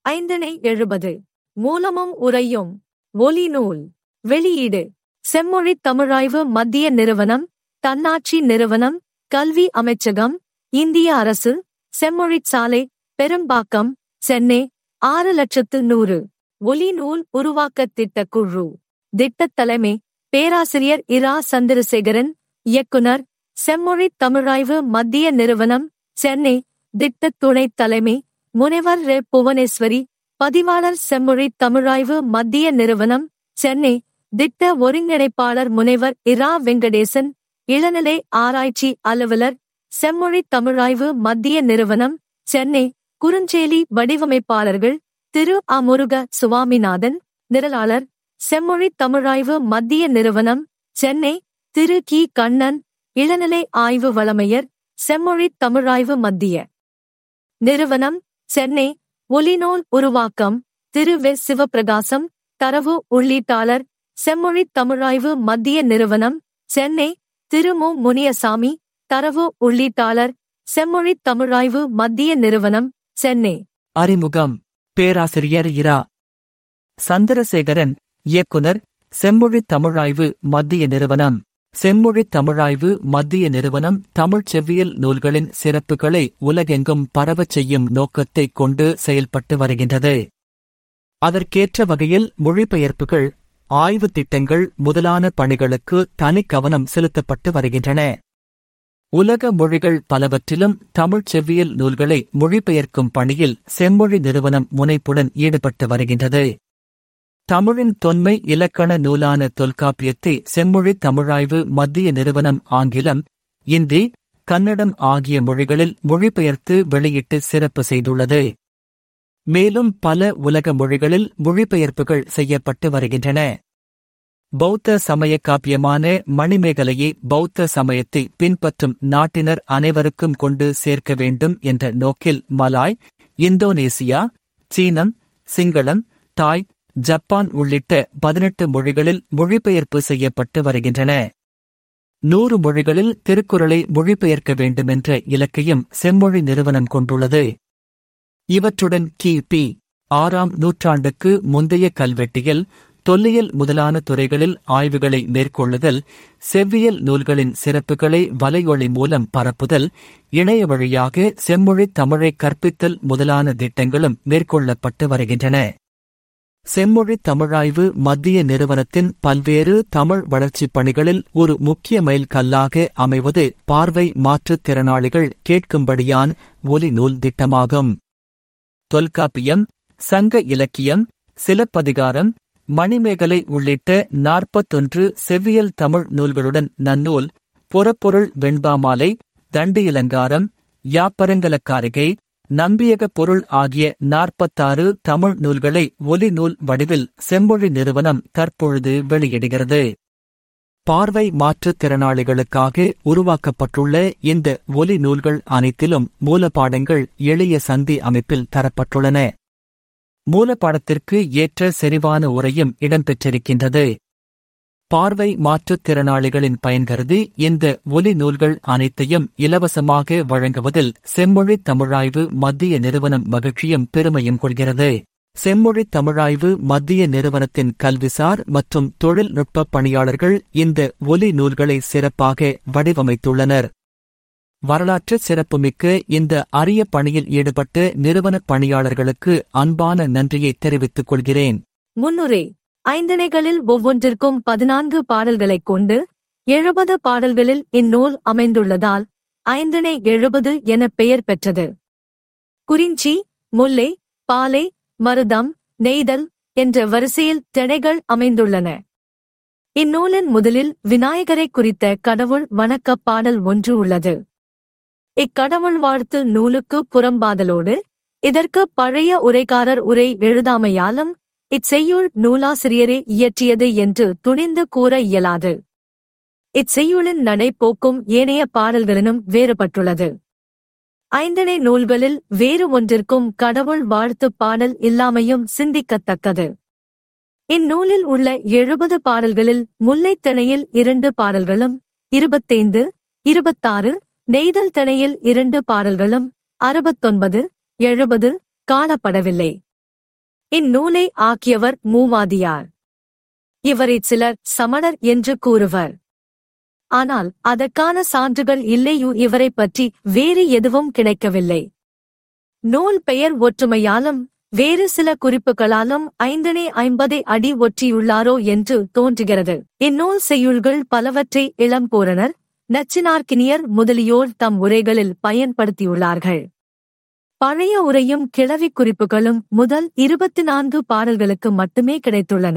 ஐந்தனை எழுபது மூலமும் உரையும் ஒலி நூல் வெளியீடு செம்மொழி தமிழாய்வு மத்திய நிறுவனம் தன்னாட்சி நிறுவனம் கல்வி அமைச்சகம் இந்திய அரசு செம்மொழிச் சாலை பெரும்பாக்கம் சென்னை ஆறு லட்சத்து நூறு ஒலி நூல் உருவாக்க திட்ட குழு திட்டத் தலைமை பேராசிரியர் இரா சந்திரசேகரன் இயக்குனர் செம்மொழி தமிழாய்வு மத்திய நிறுவனம் சென்னை திட்டத் துணைத் தலைமை முனைவர் ரெ புவனேஸ்வரி பதிவாளர் செம்மொழி தமிழாய்வு மத்திய நிறுவனம் சென்னை திட்ட ஒருங்கிணைப்பாளர் முனைவர் இரா வெங்கடேசன் இளநிலை ஆராய்ச்சி அலுவலர் செம்மொழி தமிழாய்வு மத்திய நிறுவனம் சென்னை குறுஞ்செய்தி வடிவமைப்பாளர்கள் திரு அ முருக சுவாமிநாதன் நிரலாளர் செம்மொழி தமிழாய்வு மத்திய நிறுவனம் சென்னை திரு கி கண்ணன் இளநிலை ஆய்வு வழமையர் செம்மொழி தமிழாய்வு மத்திய நிறுவனம் சென்னை ஒலிநூல் உருவாக்கம் திரு வெ சிவபிரகாசம் தரவு உள்ளீட்டாளர் செம்மொழி தமிழாய்வு மத்திய நிறுவனம் சென்னை திரு மு முனியசாமி தரவு உள்ளீட்டாளர் செம்மொழி தமிழாய்வு மத்திய நிறுவனம் சென்னை அறிமுகம் பேராசிரியர் இரா சந்திரசேகரன் இயக்குனர் செம்மொழி தமிழாய்வு மத்திய நிறுவனம் செம்மொழி தமிழாய்வு மத்திய நிறுவனம் தமிழ்ச் செவ்வியல் நூல்களின் சிறப்புகளை உலகெங்கும் பரவச் செய்யும் நோக்கத்தைக் கொண்டு செயல்பட்டு வருகின்றது அதற்கேற்ற வகையில் மொழிபெயர்ப்புகள் ஆய்வுத் திட்டங்கள் முதலான பணிகளுக்கு தனி கவனம் செலுத்தப்பட்டு வருகின்றன உலக மொழிகள் பலவற்றிலும் தமிழ்ச் செவ்வியல் நூல்களை மொழிபெயர்க்கும் பணியில் செம்மொழி நிறுவனம் முனைப்புடன் ஈடுபட்டு வருகின்றது தமிழின் தொன்மை இலக்கண நூலான தொல்காப்பியத்தை செம்மொழி தமிழாய்வு மத்திய நிறுவனம் ஆங்கிலம் இந்தி கன்னடம் ஆகிய மொழிகளில் மொழிபெயர்த்து வெளியிட்டு சிறப்பு செய்துள்ளது மேலும் பல உலக மொழிகளில் மொழிபெயர்ப்புகள் செய்யப்பட்டு வருகின்றன பௌத்த சமய காப்பியமான மணிமேகலையை பௌத்த சமயத்தை பின்பற்றும் நாட்டினர் அனைவருக்கும் கொண்டு சேர்க்க வேண்டும் என்ற நோக்கில் மலாய் இந்தோனேசியா சீனம் சிங்களம் தாய் ஜப்பான் உள்ளிட்ட பதினெட்டு மொழிகளில் மொழிபெயர்ப்பு செய்யப்பட்டு வருகின்றன நூறு மொழிகளில் திருக்குறளை மொழிபெயர்க்க வேண்டுமென்ற இலக்கையும் செம்மொழி நிறுவனம் கொண்டுள்ளது இவற்றுடன் கி பி ஆறாம் நூற்றாண்டுக்கு முந்தைய கல்வெட்டியல் தொல்லியல் முதலான துறைகளில் ஆய்வுகளை மேற்கொள்ளுதல் செவ்வியல் நூல்களின் சிறப்புகளை வலையொலி மூலம் பரப்புதல் இணைய வழியாக செம்மொழி தமிழை கற்பித்தல் முதலான திட்டங்களும் மேற்கொள்ளப்பட்டு வருகின்றன செம்மொழி தமிழாய்வு மத்திய நிறுவனத்தின் பல்வேறு தமிழ் வளர்ச்சிப் பணிகளில் ஒரு முக்கிய மைல் கல்லாக அமைவது பார்வை மாற்றுத் திறனாளிகள் கேட்கும்படியான் ஒலி நூல் திட்டமாகும் தொல்காப்பியம் சங்க இலக்கியம் சிலப்பதிகாரம் மணிமேகலை உள்ளிட்ட நாற்பத்தொன்று செவ்வியல் தமிழ் நூல்களுடன் நன்னூல் புறப்பொருள் வெண்பாமாலை தண்டு இலங்காரம் யாப்பரங்கலக்காரிகை நம்பியக பொருள் ஆகிய நாற்பத்தாறு தமிழ் நூல்களை ஒலி நூல் வடிவில் செம்மொழி நிறுவனம் தற்பொழுது வெளியிடுகிறது பார்வை மாற்றுத் திறனாளிகளுக்காக உருவாக்கப்பட்டுள்ள இந்த ஒலி நூல்கள் அனைத்திலும் மூலப்பாடங்கள் எளிய சந்தி அமைப்பில் தரப்பட்டுள்ளன மூலப்பாடத்திற்கு ஏற்ற செறிவான உரையும் இடம்பெற்றிருக்கின்றது பார்வை மாற்றுத் திறனாளிகளின் பயன் கருதி இந்த ஒலி நூல்கள் அனைத்தையும் இலவசமாக வழங்குவதில் செம்மொழி தமிழாய்வு மத்திய நிறுவனம் மகிழ்ச்சியும் பெருமையும் கொள்கிறது செம்மொழி தமிழாய்வு மத்திய நிறுவனத்தின் கல்விசார் மற்றும் தொழில்நுட்ப பணியாளர்கள் இந்த ஒலி நூல்களை சிறப்பாக வடிவமைத்துள்ளனர் வரலாற்று சிறப்புமிக்க இந்த அரிய பணியில் ஈடுபட்ட நிறுவன பணியாளர்களுக்கு அன்பான நன்றியை தெரிவித்துக் கொள்கிறேன் முன்னுரை ஐந்திணைகளில் ஒவ்வொன்றிற்கும் பதினான்கு பாடல்களைக் கொண்டு எழுபது பாடல்களில் இந்நூல் அமைந்துள்ளதால் ஐந்திணை எழுபது என பெயர் பெற்றது குறிஞ்சி முல்லை பாலை மருதம் நெய்தல் என்ற வரிசையில் திணைகள் அமைந்துள்ளன இந்நூலின் முதலில் விநாயகரை குறித்த கடவுள் வணக்கப் பாடல் ஒன்று உள்ளது இக்கடவுள் வாழ்த்து நூலுக்கு புறம்பாதலோடு இதற்கு பழைய உரைக்காரர் உரை எழுதாமையாலும் இச்செய்யுள் நூலாசிரியரே இயற்றியது என்று துணிந்து கூற இயலாது இச்செய்யுளின் நடை போக்கும் ஏனைய பாடல்களினும் வேறுபட்டுள்ளது ஐந்தனை நூல்களில் வேறு ஒன்றிற்கும் கடவுள் வாழ்த்துப் பாடல் இல்லாமையும் சிந்திக்கத்தக்கது இந்நூலில் உள்ள எழுபது பாடல்களில் முல்லைத் திணையில் இரண்டு பாடல்களும் இருபத்தைந்து இருபத்தாறு நெய்தல் திணையில் இரண்டு பாடல்களும் அறுபத்தொன்பது எழுபது காணப்படவில்லை இந்நூலை ஆக்கியவர் மூவாதியார் இவரை சிலர் சமணர் என்று கூறுவர் ஆனால் அதற்கான சான்றுகள் இல்லையு இவரை பற்றி வேறு எதுவும் கிடைக்கவில்லை நூல் பெயர் ஒற்றுமையாலும் வேறு சில குறிப்புகளாலும் ஐந்தனே ஐம்பதை அடி ஒற்றியுள்ளாரோ என்று தோன்றுகிறது இந்நூல் செய்யுள்கள் பலவற்றை இளம்பூரணர் நச்சினார்க்கினியர் முதலியோர் தம் உரைகளில் பயன்படுத்தியுள்ளார்கள் பழைய உரையும் கிளவி குறிப்புகளும் முதல் இருபத்தி நான்கு பாடல்களுக்கு மட்டுமே கிடைத்துள்ளன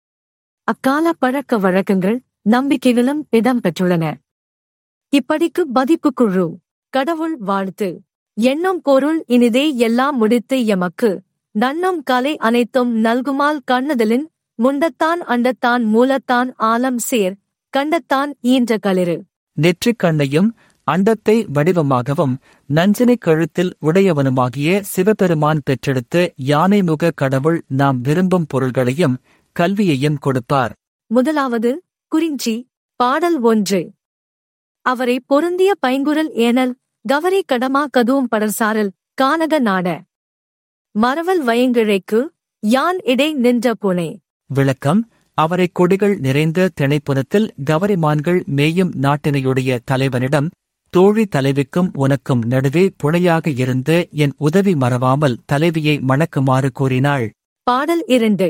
அக்கால பழக்க வழக்கங்கள் நம்பிக்கைகளும் இடம்பெற்றுள்ளன இப்படிக்கு பதிப்பு குழு கடவுள் வாழ்த்து எண்ணும் பொருள் இனிதே எல்லாம் முடித்து எமக்கு நன்னும் கலை அனைத்தும் நல்குமால் கண்ணுதலின் முண்டத்தான் அண்டத்தான் மூலத்தான் ஆலம் சேர் கண்டத்தான் ஈன்ற களிறு நெற்றிக் கண்ணையும் அண்டத்தை வடிவமாகவும் நஞ்சினை கழுத்தில் உடையவனுமாகிய சிவபெருமான் பெற்றெடுத்த யானைமுக கடவுள் நாம் விரும்பும் பொருள்களையும் கல்வியையும் கொடுப்பார் முதலாவது குறிஞ்சி பாடல் ஒன்று அவரை பொருந்திய பைங்குரல் ஏனல் கவரி கடமா கதுவும் படர்சாரல் கானக நாட மரவல் வயங்கிழைக்கு யான் இடை நின்ற புனை விளக்கம் அவரை கொடிகள் நிறைந்த திணைப்புறத்தில் கவரிமான்கள் மேயும் நாட்டினையுடைய தலைவனிடம் தோழி தலைவிக்கும் உனக்கும் நடுவே புனையாக இருந்து என் உதவி மறவாமல் தலைவியை மணக்குமாறு கூறினாள் பாடல் இரண்டு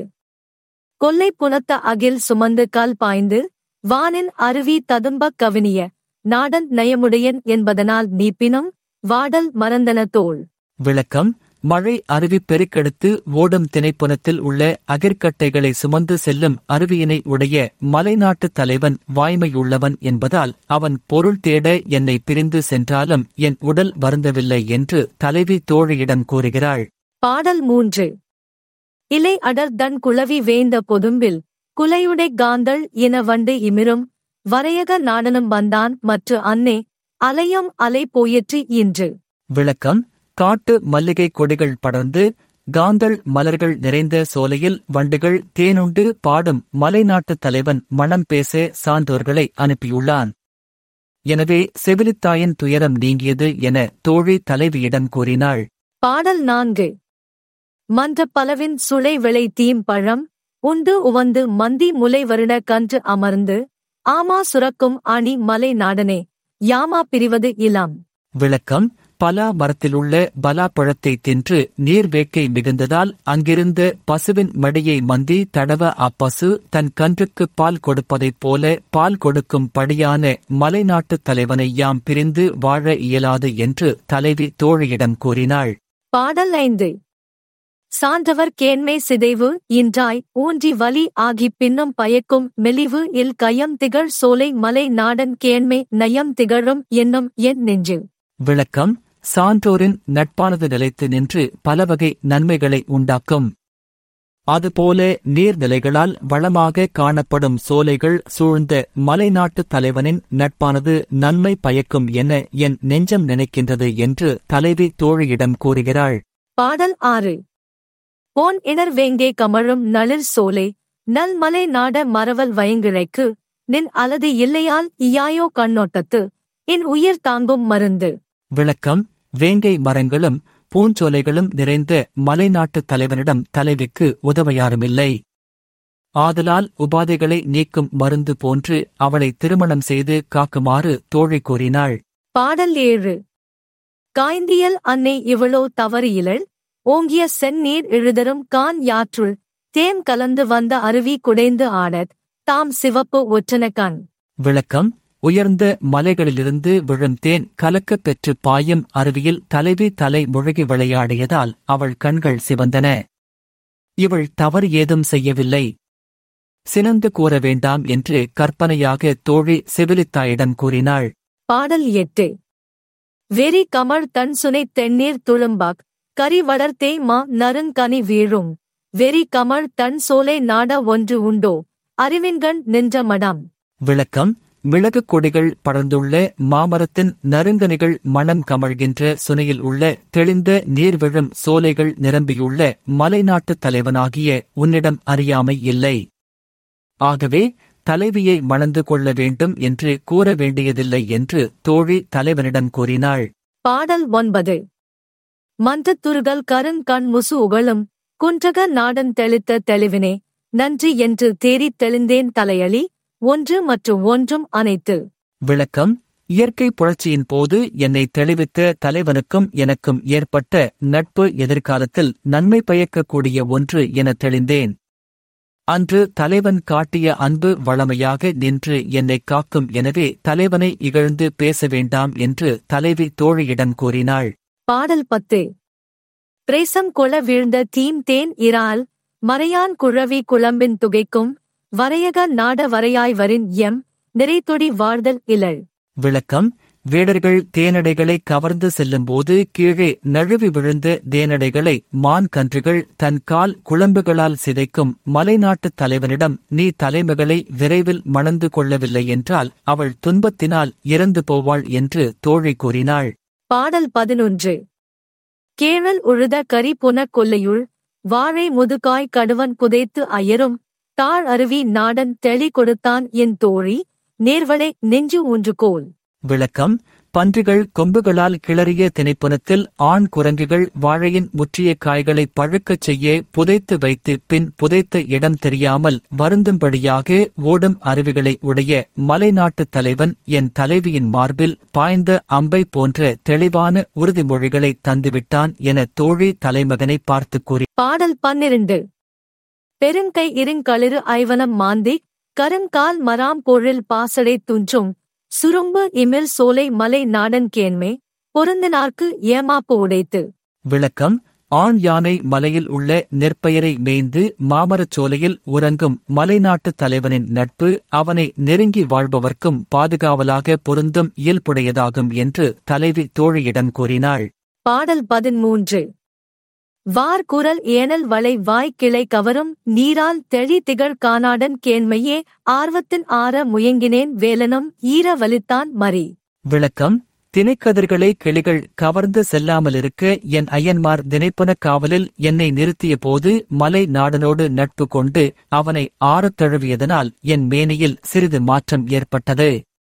கொல்லை புனத்த அகில் சுமந்து கால் பாய்ந்து வானின் அருவி ததும்பக் கவினிய நாடன் நயமுடையன் என்பதனால் நீப்பினும் வாடல் மறந்தன தோள் விளக்கம் மழை அருவி பெருக்கெடுத்து ஓடும் திணைப்புணத்தில் உள்ள அகிர்கட்டைகளை சுமந்து செல்லும் அருவியினை உடைய மலைநாட்டுத் தலைவன் வாய்மையுள்ளவன் என்பதால் அவன் பொருள் தேட என்னை பிரிந்து சென்றாலும் என் உடல் வருந்தவில்லை என்று தலைவி தோழியிடம் கூறுகிறாள் பாடல் மூன்று இலை அடர் தன் குளவி வேந்த பொதும்பில் குலையுடை காந்தள் இன வண்டு இமிரும் வரையக நாடனும் வந்தான் மற்ற அன்னே அலையும் அலை போயிற்று இன்று விளக்கம் காட்டு மல்லிகை கொடிகள் படர்ந்து காந்தள் மலர்கள் நிறைந்த சோலையில் வண்டுகள் தேனுண்டு பாடும் மலைநாட்டுத் தலைவன் மனம் பேச சான்றோர்களை அனுப்பியுள்ளான் எனவே செவிலித்தாயின் துயரம் நீங்கியது என தோழி தலைவியிடம் கூறினாள் பாடல் நான்கு மன்ற பலவின் சுளை விளை தீம் பழம் உண்டு உவந்து மந்தி முலை வருட கன்று அமர்ந்து ஆமா சுரக்கும் அணி மலை நாடனே யாமா பிரிவது இலாம் விளக்கம் பலா மரத்திலுள்ள பலா பழத்தை தின்று நீர் வேட்கை மிகுந்ததால் அங்கிருந்த பசுவின் மடியை மந்தி தடவ அப்பசு தன் கன்றுக்கு பால் கொடுப்பதைப் போல பால் கொடுக்கும் படியான மலைநாட்டுத் தலைவனை யாம் பிரிந்து வாழ இயலாது என்று தலைவி தோழியிடம் கூறினாள் பாடல் ஐந்து சான்றவர் கேண்மை சிதைவு இன்றாய் ஊன்றி வலி ஆகிப் பின்னும் பயக்கும் மெலிவு இல் கயம் திகழ் சோலை மலை நாடன் கேண்மை நயம் திகழும் என்னும் என் நெஞ்சு விளக்கம் சான்றோரின் நட்பானது நிலைத்து நின்று பலவகை நன்மைகளை உண்டாக்கும் அதுபோல நீர்நிலைகளால் வளமாக காணப்படும் சோலைகள் சூழ்ந்த மலைநாட்டுத் தலைவனின் நட்பானது நன்மை பயக்கும் என என் நெஞ்சம் நினைக்கின்றது என்று தலைவி தோழியிடம் கூறுகிறாள் பாடல் ஆறு போன் இணர் வேங்கே கமழும் நளிர் சோலை நல் மலை நாட மரவல் வயங்கிழைக்கு நின் அலது இல்லையால் இயாயோ கண்ணோட்டத்து இன் உயிர் தாங்கும் மருந்து விளக்கம் வேங்கை மரங்களும் பூஞ்சோலைகளும் நிறைந்த மலைநாட்டுத் தலைவனிடம் தலைவிக்கு உதவ யாருமில்லை ஆதலால் உபாதைகளை நீக்கும் மருந்து போன்று அவளை திருமணம் செய்து காக்குமாறு தோழி கூறினாள் பாடல் ஏழு காய்ந்தியல் அன்னை இவளோ தவறு இழல் ஓங்கிய செந்நீர் இழுதரும் கான் யாற்றுள் தேம் கலந்து வந்த அருவி குடைந்து ஆடத் தாம் சிவப்பு ஒற்றன கண் விளக்கம் உயர்ந்த மலைகளிலிருந்து விழும் தேன் கலக்கப் பெற்று பாயும் அருவியில் தலைவி தலை முழுகி விளையாடியதால் அவள் கண்கள் சிவந்தன இவள் தவறு ஏதும் செய்யவில்லை சினந்து கூற வேண்டாம் என்று கற்பனையாக தோழி செவிலித்தாயிடம் கூறினாள் பாடல் எட்டு வெறி கமழ் தன் சுனை தென்னீர் துளும்பாக் கரி வளர்த்தே மா நறுங்கனி வீழும் வெறி கமழ் தன் சோலை நாட ஒன்று உண்டோ அறிவின்கண் நின்ற மடம் விளக்கம் மிளகு கொடிகள் படர்ந்துள்ள மாமரத்தின் நறுங்கனிகள் மணம் கமழ்கின்ற சுனையில் உள்ள தெளிந்த நீர் விழும் சோலைகள் நிரம்பியுள்ள மலைநாட்டுத் தலைவனாகிய உன்னிடம் அறியாமை இல்லை ஆகவே தலைவியை மணந்து கொள்ள வேண்டும் என்று கூற வேண்டியதில்லை என்று தோழி தலைவனிடம் கூறினாள் பாடல் ஒன்பது மன்றத்துருகல் கருங்கண் முசு உகழும் குன்றக நாடன் தெளித்த தெளிவினே நன்றி என்று தேறித் தெளிந்தேன் தலையளி ஒன்று மற்றும் ஒன்றும் அனைத்து விளக்கம் இயற்கை புரட்சியின் போது என்னை தெளிவித்த தலைவனுக்கும் எனக்கும் ஏற்பட்ட நட்பு எதிர்காலத்தில் நன்மை பயக்கக்கூடிய ஒன்று என தெளிந்தேன் அன்று தலைவன் காட்டிய அன்பு வளமையாக நின்று என்னை காக்கும் எனவே தலைவனை இகழ்ந்து பேச வேண்டாம் என்று தலைவி தோழியிடம் கூறினாள் பாடல் பத்து பிரேசம் கொள வீழ்ந்த தீம் தேன் இறால் மறையான் குழவி குழம்பின் துகைக்கும் வரையக நாட வரையாய் வரின் எம் நிறைத்தொடி வாழ்தல் இலள் விளக்கம் வேடர்கள் தேனடைகளை கவர்ந்து செல்லும்போது கீழே நழுவி விழுந்த தேனடைகளை மான் கன்றுகள் தன் கால் குழம்புகளால் சிதைக்கும் மலைநாட்டுத் தலைவனிடம் நீ தலைமகளை விரைவில் மணந்து கொள்ளவில்லை என்றால் அவள் துன்பத்தினால் இறந்து போவாள் என்று தோழி கூறினாள் பாடல் பதினொன்று கேழல் உழுத கரி புன கொல்லையுள் வாழை முதுகாய் கடுவன் புதைத்து அயரும் தாழ் அருவி நாடன் தெளி கொடுத்தான் என் தோழி நேர்வளை நெஞ்சு ஊன்றுகோல் விளக்கம் பன்றிகள் கொம்புகளால் கிளறிய திணைப்புணத்தில் ஆண் குரங்குகள் வாழையின் முற்றிய காய்களை பழுக்கச் செய்ய புதைத்து வைத்து பின் புதைத்த இடம் தெரியாமல் வருந்தும்படியாக ஓடும் அருவிகளை உடைய மலைநாட்டுத் தலைவன் என் தலைவியின் மார்பில் பாய்ந்த அம்பை போன்ற தெளிவான உறுதிமொழிகளை தந்துவிட்டான் என தோழி தலைமகனை பார்த்துக் கூறி பாடல் பன்னிரண்டு பெருங்கை இருங்களிறு ஐவனம் மாந்தி கருங்கால் மராம் பொழில் பாசடை துஞ்சும் சுரும்பு இமில் சோலை மலை நாடன் கேண்மே பொருந்தினார்க்கு ஏமாப்பு உடைத்து விளக்கம் ஆண் யானை மலையில் உள்ள நெற்பயிரை மேய்ந்து மாமரச் சோலையில் உறங்கும் மலைநாட்டுத் தலைவனின் நட்பு அவனை நெருங்கி வாழ்பவர்க்கும் பாதுகாவலாக பொருந்தும் இயல்புடையதாகும் என்று தலைவி தோழியிடம் கூறினாள் பாடல் பதிமூன்று வார் குரல் ஏனல் வளை வாய் கிளை கவரும் நீரால் தெளி திகழ் கானாடன் கேண்மையே ஆர்வத்தின் ஆற முயங்கினேன் வேலனும் ஈர வலித்தான் மறி விளக்கம் திணைக்கதிர்களை கிளிகள் கவர்ந்து செல்லாமலிருக்க என் அயன்மார் தினைப்புன காவலில் என்னை நிறுத்திய போது மலை நாடனோடு நட்பு கொண்டு அவனை ஆறத் தழுவியதனால் என் மேனியில் சிறிது மாற்றம் ஏற்பட்டது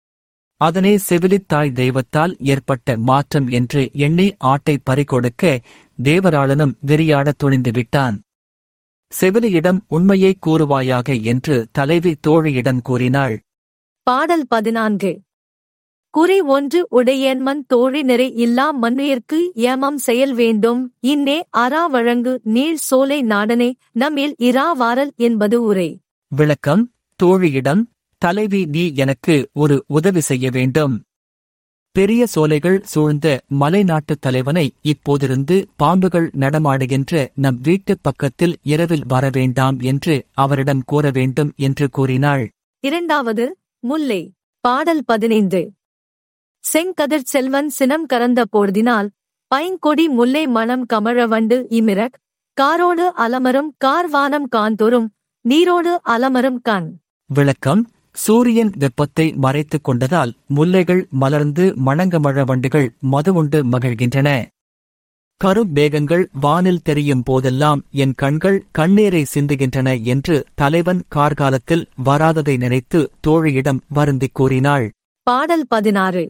அதனை செவிலித்தாய் தெய்வத்தால் ஏற்பட்ட மாற்றம் என்று எண்ணி ஆட்டை பறிகொடுக்க தேவராளனும் வெறியாடத் துணிந்து விட்டான் செவிலியிடம் உண்மையை கூறுவாயாக என்று தலைவி தோழியிடம் கூறினாள் பாடல் பதினான்கு குறி ஒன்று உடையன்மன் தோழி நிறை இல்லா மன்னியர்க்கு ஏமம் செயல் வேண்டும் இன்னே அரா வழங்கு நீள் சோலை நாடனே நம்மில் இரா வாரல் என்பது உரை விளக்கம் தோழியிடம் தலைவி நீ எனக்கு ஒரு உதவி செய்ய வேண்டும் பெரிய சோலைகள் சூழ்ந்த மலைநாட்டுத் தலைவனை இப்போதிருந்து பாம்புகள் நடமாடுகின்ற நம் வீட்டுப் பக்கத்தில் இரவில் வர வேண்டாம் என்று அவரிடம் கூற வேண்டும் என்று கூறினாள் இரண்டாவது முல்லை பாடல் பதினைந்து செங்கதிர் செல்வன் சினம் கறந்த பொழுதினால் பைங்கொடி முல்லை மணம் கமழ வண்டு இமிரக் காரோடு அலமரும் கார்வானம் காந்தோறும் நீரோடு அலமரும் கண் விளக்கம் சூரியன் வெப்பத்தை மறைத்துக் கொண்டதால் முல்லைகள் மலர்ந்து மணங்கமழ வண்டுகள் மதுவுண்டு மகிழ்கின்றன கரும்பேகங்கள் வானில் தெரியும் போதெல்லாம் என் கண்கள் கண்ணீரை சிந்துகின்றன என்று தலைவன் கார்காலத்தில் வராததை நினைத்து தோழியிடம் வருந்திக் கூறினாள் பாடல் பதினாறு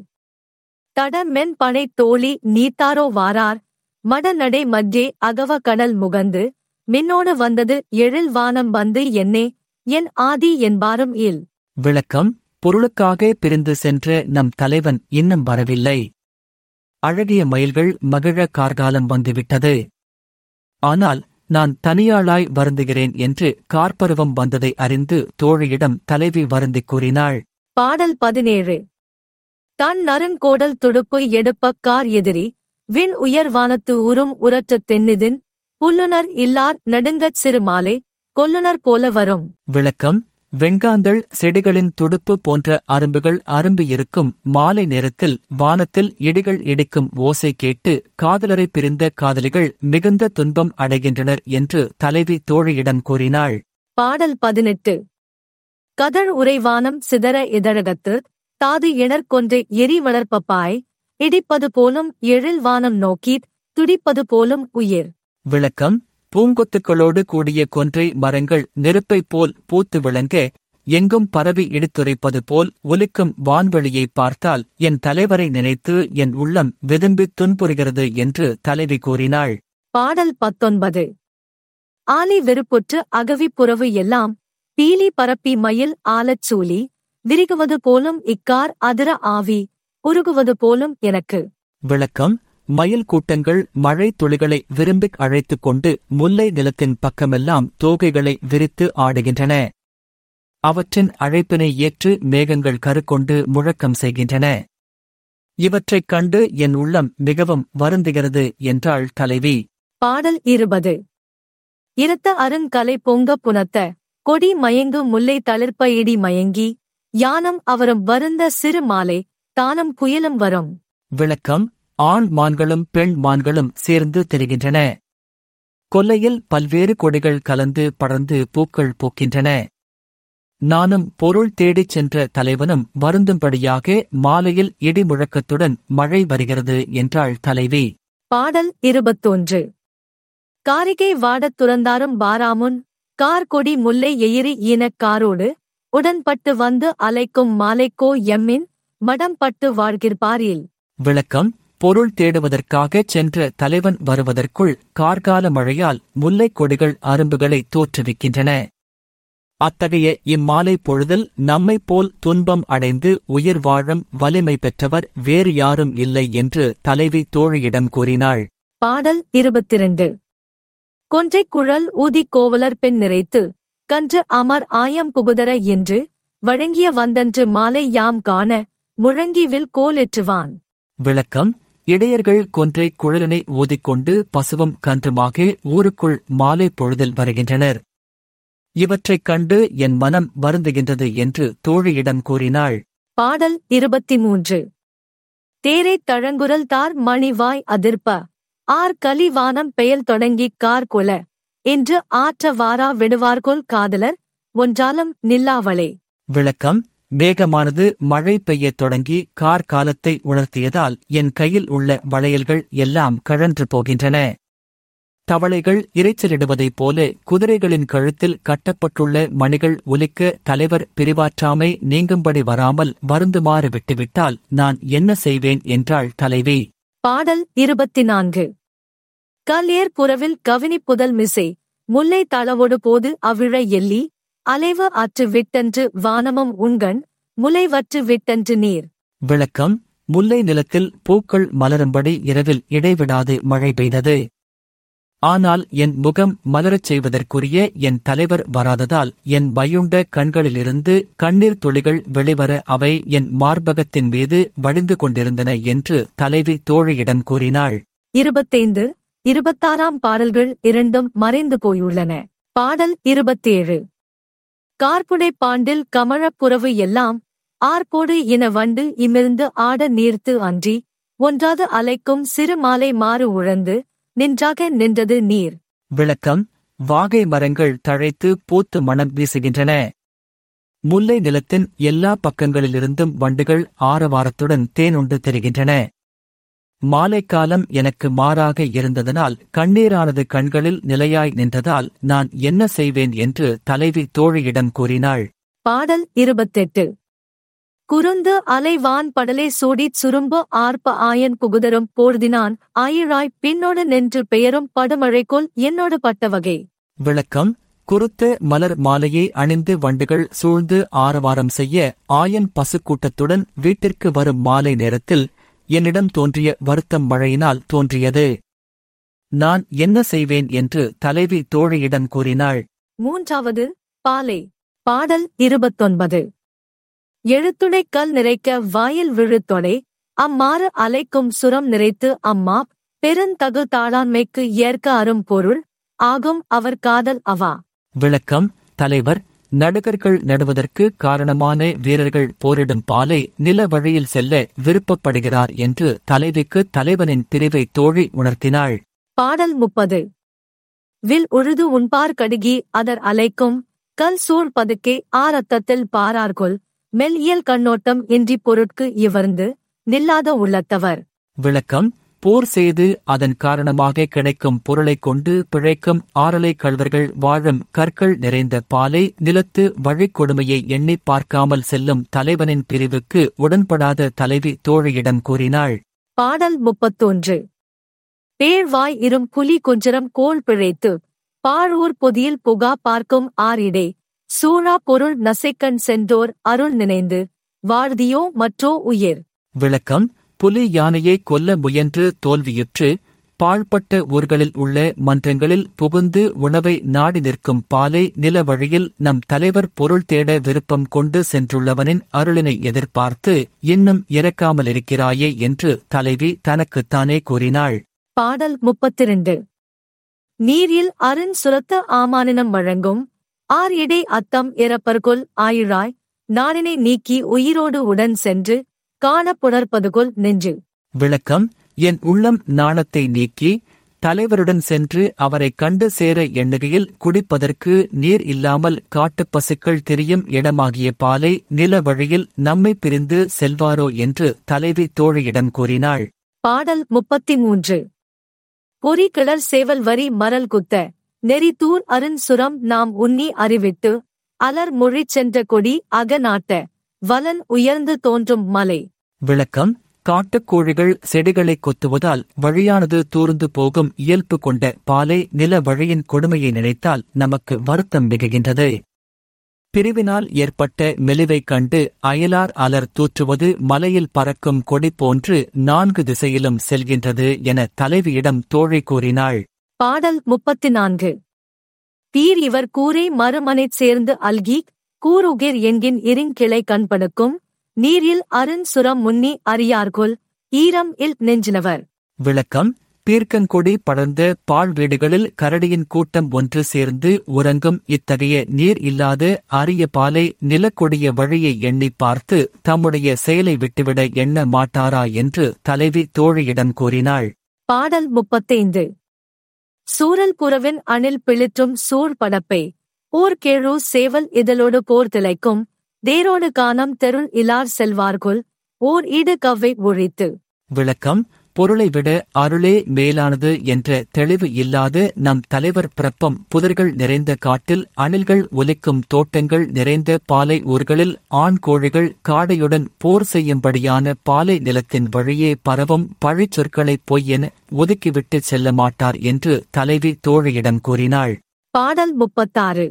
தட மென் பனை தோழி நீத்தாரோ வாரார் மடநடை மத்தியே அகவ கடல் முகந்து மின்னோடு வந்தது எழில் வானம் வந்து என்னே என் ஆதி என்பாரும் இல் விளக்கம் பொருளுக்காக பிரிந்து சென்ற நம் தலைவன் இன்னும் வரவில்லை அழகிய மயில்கள் மகிழ கார்காலம் வந்துவிட்டது ஆனால் நான் தனியாளாய் வருந்துகிறேன் என்று கார்ப்பருவம் வந்ததை அறிந்து தோழியிடம் தலைவி வருந்திக் கூறினாள் பாடல் பதினேழு தன் நறுங்கோடல் துடுப்பு எடுப்ப கார் எதிரி விண் உயர் வானத்து உறும் உரற்ற தென்னிதின் புல்லுனர் இல்லார் நடுங்கச் சிறு மாலை கொல்லுனர் போல வரும் விளக்கம் வெண்காந்தள் செடிகளின் துடுப்பு போன்ற அரும்புகள் அரும்பி இருக்கும் மாலை நேரத்தில் வானத்தில் இடிகள் இடிக்கும் ஓசை கேட்டு காதலரை பிரிந்த காதலிகள் மிகுந்த துன்பம் அடைகின்றனர் என்று தலைவி தோழியிடம் கூறினாள் பாடல் பதினெட்டு கதழ் உறைவானம் சிதற இதழகத்து தாது இணர் கொன்றை எரி வளர்ப்பப்பாய் இடிப்பது போலும் எழில் வானம் நோக்கித் துடிப்பது போலும் உயிர் விளக்கம் பூங்கொத்துக்களோடு கூடிய கொன்றை மரங்கள் நெருப்பைப் போல் பூத்து விளங்க எங்கும் பரவி இடித்துரைப்பது போல் ஒலிக்கும் வான்வெளியை பார்த்தால் என் தலைவரை நினைத்து என் உள்ளம் விரும்பித் துன்புறுகிறது என்று தலைவி கூறினாள் பாடல் பத்தொன்பது ஆலி வெறுப்புற்று அகவி புறவு எல்லாம் பீலி பரப்பி மயில் ஆலச் சூலி விரிகுவது போலும் இக்கார் அதிர ஆவி உருகுவது போலும் எனக்கு விளக்கம் மயில் கூட்டங்கள் மழை துளிகளை விரும்பிக் அழைத்துக் கொண்டு முல்லை நிலத்தின் பக்கமெல்லாம் தோகைகளை விரித்து ஆடுகின்றன அவற்றின் அழைப்பினை ஏற்று மேகங்கள் கருக்கொண்டு முழக்கம் செய்கின்றன இவற்றைக் கண்டு என் உள்ளம் மிகவும் வருந்துகிறது என்றாள் தலைவி பாடல் இருபது இரத்த அருங்கலை பொங்க புனத்த கொடி மயங்கு முல்லை தளிர்ப்ப இடி மயங்கி யானம் அவரும் வருந்த சிறு மாலை தானம் புயலும் வரும் விளக்கம் ஆண் மான்களும் பெண் மான்களும் சேர்ந்து தெரிகின்றன கொல்லையில் பல்வேறு கொடிகள் கலந்து படர்ந்து பூக்கள் பூக்கின்றன நானும் பொருள் தேடிச் சென்ற தலைவனும் வருந்தும்படியாக மாலையில் இடி முழக்கத்துடன் மழை வருகிறது என்றாள் தலைவி பாடல் இருபத்தொன்று காரிகை வாடத் துறந்தாரும் பாராமுன் கார் கொடி முல்லை எயிரி ஈனக் காரோடு உடன்பட்டு வந்து அலைக்கும் மாலைக்கோ எம்மின் மடம் பட்டு வாழ்கிற்பாரில் விளக்கம் பொருள் தேடுவதற்காகச் சென்ற தலைவன் வருவதற்குள் கார்கால மழையால் முல்லைக் கொடிகள் அரும்புகளை தோற்றுவிக்கின்றன அத்தகைய இம்மாலை பொழுதில் நம்மைப் போல் துன்பம் அடைந்து உயிர் வாழும் வலிமை பெற்றவர் வேறு யாரும் இல்லை என்று தலைவி தோழியிடம் கூறினாள் பாடல் இருபத்திரண்டு கொன்றைக் குழல் ஊதிக் கோவலர் பெண் நிறைத்து கன்று அமர் ஆயம் புகுதர என்று வழங்கிய வந்தன்று மாலை யாம் காண முழங்கிவில் கோலெற்றுவான் விளக்கம் இடையர்கள் கொன்றை குழலினை ஊதிக்கொண்டு பசுவும் கன்றுமாக ஊருக்குள் மாலை பொழுதில் வருகின்றனர் இவற்றைக் கண்டு என் மனம் வருந்துகின்றது என்று தோழியிடம் கூறினாள் பாடல் இருபத்தி மூன்று தேரைத் தழங்குரல் தார் மணிவாய் அதிர்ப்ப ஆர் கலிவானம் பெயல் தொடங்கிக் கார் கொல என்று ஆற்ற வாரா விடுவார்கொல் காதலர் ஒன்றாலும் நில்லாவளே விளக்கம் மேகமானது மழை பெய்யத் தொடங்கி கார் காலத்தை உணர்த்தியதால் என் கையில் உள்ள வளையல்கள் எல்லாம் கழன்று போகின்றன தவளைகள் இரைச்சலிடுவதைப் போல குதிரைகளின் கழுத்தில் கட்டப்பட்டுள்ள மணிகள் ஒலிக்க தலைவர் பிரிவாற்றாமை நீங்கும்படி வராமல் வருந்துமாறு விட்டுவிட்டால் நான் என்ன செய்வேன் என்றாள் தலைவி பாடல் இருபத்தி நான்கு கல்ஏர் புறவில் கவினி புதல் மிசை முல்லை தளவொடு போது அவிழ எல்லி அலைவ அற்று விட்டன்று வானமும் உண்கண் முலைவற்று விட்டன்று நீர் விளக்கம் முல்லை நிலத்தில் பூக்கள் மலரும்படி இரவில் இடைவிடாது மழை பெய்தது ஆனால் என் முகம் மலரச் செய்வதற்குரிய என் தலைவர் வராததால் என் பயுண்ட கண்களிலிருந்து கண்ணீர் துளிகள் வெளிவர அவை என் மார்பகத்தின் மீது வழிந்து கொண்டிருந்தன என்று தலைவி தோழியிடம் கூறினாள் இருபத்தைந்து இருபத்தாறாம் பாடல்கள் இரண்டும் மறைந்து போயுள்ளன பாடல் இருபத்தேழு கார்புடை பாண்டில் கமழப் புறவு எல்லாம் ஆர்ப்போடு இன வண்டு இமிர்ந்து ஆட நீர்த்து அன்றி ஒன்றாது அலைக்கும் சிறு மாலை மாறு உழந்து நின்றாக நின்றது நீர் விளக்கம் வாகை மரங்கள் தழைத்து பூத்து மணம் வீசுகின்றன முல்லை நிலத்தின் எல்லா பக்கங்களிலிருந்தும் வண்டுகள் ஆரவாரத்துடன் தேனுண்டு தெரிகின்றன மாலைக்காலம் எனக்கு மாறாக இருந்ததனால் கண்ணீரானது கண்களில் நிலையாய் நின்றதால் நான் என்ன செய்வேன் என்று தலைவி தோழியிடம் கூறினாள் பாடல் இருபத்தெட்டு குறுந்து அலைவான் படலை சூடிச் சுரும்பு ஆர்ப்ப ஆயன் புகுதரும் போர்தினான் ஆயிழாய் பின்னோடு நின்று பெயரும் படுமழைக்கோல் என்னோடு பட்ட வகை விளக்கம் குருத்த மலர் மாலையை அணிந்து வண்டுகள் சூழ்ந்து ஆரவாரம் செய்ய ஆயன் பசுக்கூட்டத்துடன் வீட்டிற்கு வரும் மாலை நேரத்தில் என்னிடம் தோன்றிய வருத்தம் மழையினால் தோன்றியது நான் என்ன செய்வேன் என்று தலைவி தோழியிடம் கூறினாள் மூன்றாவது பாலை பாடல் இருபத்தொன்பது எழுத்துடை கல் நிறைக்க வாயில் விழுத்தொடை அம்மாறு அலைக்கும் சுரம் நிறைத்து அம்மா பெருந்தகு தாளாண்மைக்கு ஏற்க அரும் பொருள் ஆகும் அவர் காதல் அவா விளக்கம் தலைவர் நடுகர்கள் நடுவதற்கு காரணமான வீரர்கள் போரிடும் பாலை நில வழியில் செல்ல விருப்பப்படுகிறார் என்று தலைவிக்கு தலைவனின் பிரிவை தோழி உணர்த்தினாள் பாடல் முப்பது வில் உழுது உண்பார் கடுகி அதர் அலைக்கும் கல் சூழ் பதுக்கே ஆரத்தத்தில் பாரார்கொல் மெல்லியல் கண்ணோட்டம் இன்றி பொருட்கு இவர்ந்து நில்லாத உள்ளத்தவர் விளக்கம் போர் செய்து அதன் காரணமாக கிடைக்கும் பொருளைக் கொண்டு பிழைக்கும் ஆறலை கள்வர்கள் வாழும் கற்கள் நிறைந்த பாலை நிலத்து வழிக்கொடுமையை எண்ணிப் பார்க்காமல் செல்லும் தலைவனின் பிரிவுக்கு உடன்படாத தலைவி தோழியிடம் கூறினாள் பாடல் முப்பத்தொன்று பேழ்வாய் இரும் புலி குஞ்சரம் கோல் பிழைத்து பாழூர் பொதியில் புகா பார்க்கும் ஆரிடே சூழா பொருள் நசைக்கண் சென்றோர் அருள் நினைந்து வாழ்தியோ மற்றோ உயிர் விளக்கம் புலி யானையை கொல்ல முயன்று தோல்வியுற்று பாழ்பட்ட ஊர்களில் உள்ள மன்றங்களில் புகுந்து உணவை நாடி நிற்கும் பாலை நில வழியில் நம் தலைவர் பொருள் தேட விருப்பம் கொண்டு சென்றுள்ளவனின் அருளினை எதிர்பார்த்து இன்னும் இறக்காமலிருக்கிறாயே என்று தலைவி தனக்குத்தானே கூறினாள் பாடல் முப்பத்திரண்டு நீரில் அருண் சுரத்த ஆமானினம் வழங்கும் ஆர் இடை அத்தம் இறப்பர்கொல் ஆயிழாய் நாடினை நீக்கி உயிரோடு உடன் சென்று காண புணர்ப்பதுகொல் நெஞ்சு விளக்கம் என் உள்ளம் நாணத்தை நீக்கி தலைவருடன் சென்று அவரைக் கண்டு சேர எண்ணுகையில் குடிப்பதற்கு நீர் இல்லாமல் காட்டுப் பசுக்கள் திரியும் இடமாகிய பாலை நில வழியில் நம்மை பிரிந்து செல்வாரோ என்று தலைவி தோழியிடம் கூறினாள் பாடல் முப்பத்தி மூன்று பொறி கிளர் சேவல் வரி மரல் குத்த நெறித்தூர் அருண் சுரம் நாம் உன்னி அறிவிட்டு அலர் மொழிச் சென்ற கொடி அகநாட்ட வலன் உயர்ந்து தோன்றும் மலை விளக்கம் காட்டுக்கோழிகள் செடிகளை கொத்துவதால் வழியானது தூர்ந்து போகும் இயல்பு கொண்ட பாலை நில வழியின் கொடுமையை நினைத்தால் நமக்கு வருத்தம் மிகுகின்றது பிரிவினால் ஏற்பட்ட மெலிவைக் கண்டு அயலார் அலர் தூற்றுவது மலையில் பறக்கும் கொடி போன்று நான்கு திசையிலும் செல்கின்றது என தலைவியிடம் தோழி கூறினாள் பாடல் முப்பத்தி நான்கு பீர் இவர் கூரை மறுமனைச் சேர்ந்து அல்கி கூருகிர் என்கின் இருங்கிளை கண்படுக்கும் நீரில் அருண் சுரம் முன்னி அறியார்கொல் ஈரம் இல் நெஞ்சினவர் விளக்கம் பீர்க்கங்கொடி படர்ந்த பாழ் வீடுகளில் கரடியின் கூட்டம் ஒன்று சேர்ந்து உறங்கும் இத்தகைய நீர் இல்லாத அரிய பாலை நிலக்கொடிய வழியை எண்ணிப் பார்த்து தம்முடைய செயலை விட்டுவிட எண்ண மாட்டாரா என்று தலைவி தோழியிடம் கூறினாள் பாடல் முப்பத்தைந்து சூரல் புறவின் அணில் பிளிற்றும் சூழ் படப்பை ஓர் கேழு சேவல் இதழோடு போர் திளைக்கும் தேரோடு காணம் தெருள் இலார் செல்வார்கொல் ஓர் ஈடு கவ்வை ஒழித்து விளக்கம் பொருளை விட அருளே மேலானது என்ற தெளிவு இல்லாத நம் தலைவர் பிரப்பம் புதர்கள் நிறைந்த காட்டில் அணில்கள் ஒலிக்கும் தோட்டங்கள் நிறைந்த பாலை ஊர்களில் ஆண் கோழிகள் காடையுடன் போர் செய்யும்படியான பாலை நிலத்தின் வழியே பரவும் பழிச்சொற்களைப் பொய்யென ஒதுக்கிவிட்டு செல்ல மாட்டார் என்று தலைவி தோழியிடம் கூறினாள் பாடல் முப்பத்தாறு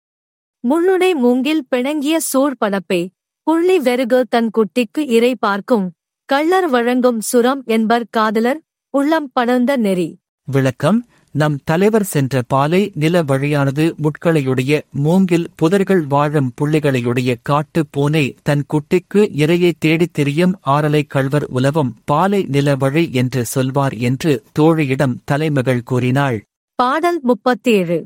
முள்ளுடை மூங்கில் பிணங்கிய சூழ் படப்பை புள்ளி வெறுகு தன் குட்டிக்கு இறை பார்க்கும் கள்ளர் வழங்கும் சுரம் என்பர் காதலர் உள்ளம் படர்ந்த நெறி விளக்கம் நம் தலைவர் சென்ற பாலை நில வழியானது முட்களையுடைய மூங்கில் புதர்கள் வாழும் புள்ளிகளையுடைய காட்டு பூனை தன் குட்டிக்கு இரையை தேடித் திரியும் ஆறலை கள்வர் உலவும் பாலை நில வழி என்று சொல்வார் என்று தோழியிடம் தலைமகள் கூறினாள் பாடல் முப்பத்தேழு